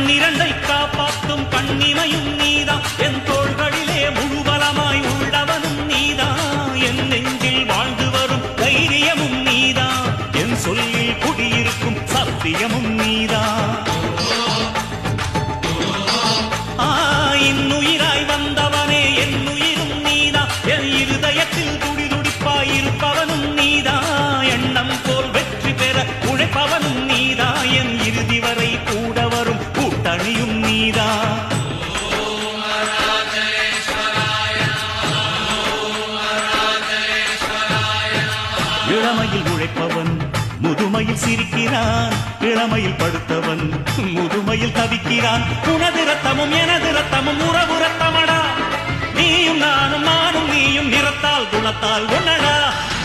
கண்ணிரண்டை காப்பாற்றும் கண்ணிமையும் நீதான் என் தோள்களிலே முழுபலமாய் உள்ளவனும் நீதான் என் நெஞ்சில் வாழ்ந்து வரும் தைரியமும் நீதான் என் சொல்லில் குடியிருக்கும் சத்தியமும் நீதான் ஆ, இன்னுயிராய் வந்தவனே என் உயிரும் நீதான் என் இருதயத்தில் துடிதுடிப்பாய் இருப்பவனும் நீதா எண்ணம் போல் வெற்றி பெற உழைப்பவனும் நீதா என் இறுதி வரை கூட வரும் கூட்டணியும் நீதா இளமையில் உழைப்பவன் முதுமையில் சிரிக்கிறான் இளமையில் படுத்தவன் முதுமையில் தவிக்கிறான் உனது ரத்தமும் எனது ரத்தமும் உறவு ரத்தமடா நீயும் நானும் நானும் நீயும் நிறத்தால் குணத்தால் உன்னடா